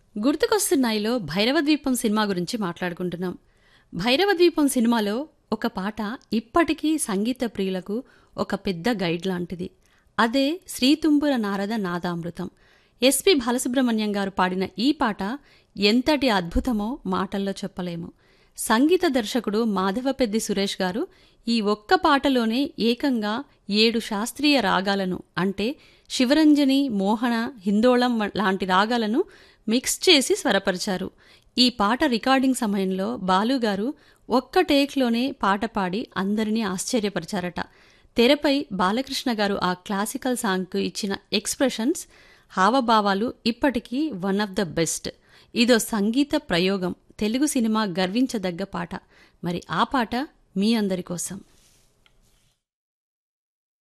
గుర్తుకొస్తున్నాయిలో భైరవ ద్వీపం సినిమా గురించి మాట్లాడుకుంటున్నాం భైరవ ద్వీపం సినిమాలో ఒక పాట ఇప్పటికీ సంగీత ప్రియులకు ఒక పెద్ద గైడ్ లాంటిది అదే శ్రీతుంబుర నారద నాదామృతం ఎస్పి బాలసుబ్రహ్మణ్యం గారు పాడిన ఈ పాట ఎంతటి అద్భుతమో మాటల్లో చెప్పలేము సంగీత దర్శకుడు మాధవపెద్ది సురేష్ గారు ఈ ఒక్క పాటలోనే ఏకంగా ఏడు శాస్త్రీయ రాగాలను అంటే శివరంజని మోహన హిందోళం వ- లాంటి రాగాలను మిక్స్ చేసి స్వరపరిచారు ఈ పాట రికార్డింగ్ సమయంలో బాలుగారు ఒక్క టేక్లోనే పాట పాడి అందరినీ ఆశ్చర్యపరిచారట తెరపై బాలకృష్ణ గారు ఆ క్లాసికల్ సాంగ్కు ఇచ్చిన ఎక్స్ప్రెషన్స్ హావభావాలు ఇప్పటికీ వన్ ఆఫ్ ద బెస్ట్ ఇదో సంగీత ప్రయోగం తెలుగు సినిమా గర్వించదగ్గ పాట మరి ఆ పాట మీ అందరి కోసం